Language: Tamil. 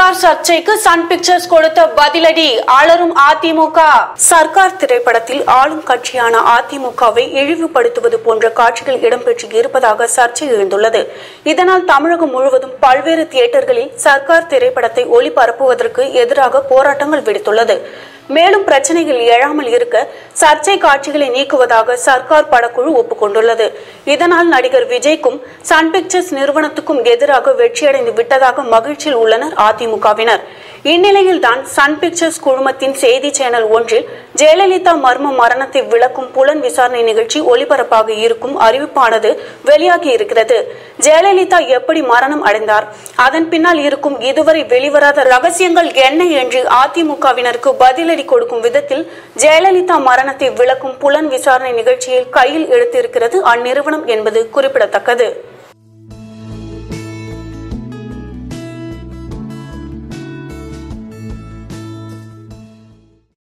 சர்க்கார் சர்ச்சைக்கு சன் பிக்சர்ஸ் கொடுத்த பதிலடி அலரும் அதிமுக சர்க்கார் திரைப்படத்தில் ஆளும் கட்சியான அதிமுகவை இழிவுபடுத்துவது போன்ற காட்சிகள் இடம்பெற்று இருப்பதாக சர்ச்சை எழுந்துள்ளது இதனால் தமிழகம் முழுவதும் பல்வேறு தியேட்டர்களில் சர்க்கார் திரைப்படத்தை ஒளிபரப்புவதற்கு எதிராக போராட்டங்கள் வெடித்துள்ளது மேலும் பிரச்சனைகள் எழாமல் இருக்க சர்ச்சை காட்சிகளை நீக்குவதாக சர்க்கார் படக்குழு ஒப்புக்கொண்டுள்ளது இதனால் நடிகர் விஜய்க்கும் சன் பிக்சர்ஸ் நிறுவனத்துக்கும் எதிராக வெற்றியடைந்து விட்டதாக மகிழ்ச்சியில் உள்ளனர் அதிமுகவினர் இந்நிலையில் தான் சன் பிக்சர்ஸ் குழுமத்தின் செய்தி சேனல் ஒன்றில் ஜெயலலிதா மர்ம மரணத்தை விளக்கும் புலன் விசாரணை நிகழ்ச்சி ஒளிபரப்பாக இருக்கும் அறிவிப்பானது வெளியாகி இருக்கிறது ஜெயலலிதா எப்படி மரணம் அடைந்தார் அதன் பின்னால் இருக்கும் இதுவரை வெளிவராத ரகசியங்கள் என்ன என்று அதிமுகவினருக்கு பதிலடி கொடுக்கும் விதத்தில் ஜெயலலிதா மரணத்தை விளக்கும் புலன் விசாரணை நிகழ்ச்சியில் கையில் எடுத்திருக்கிறது அந்நிறுவனம் என்பது குறிப்பிடத்தக்கது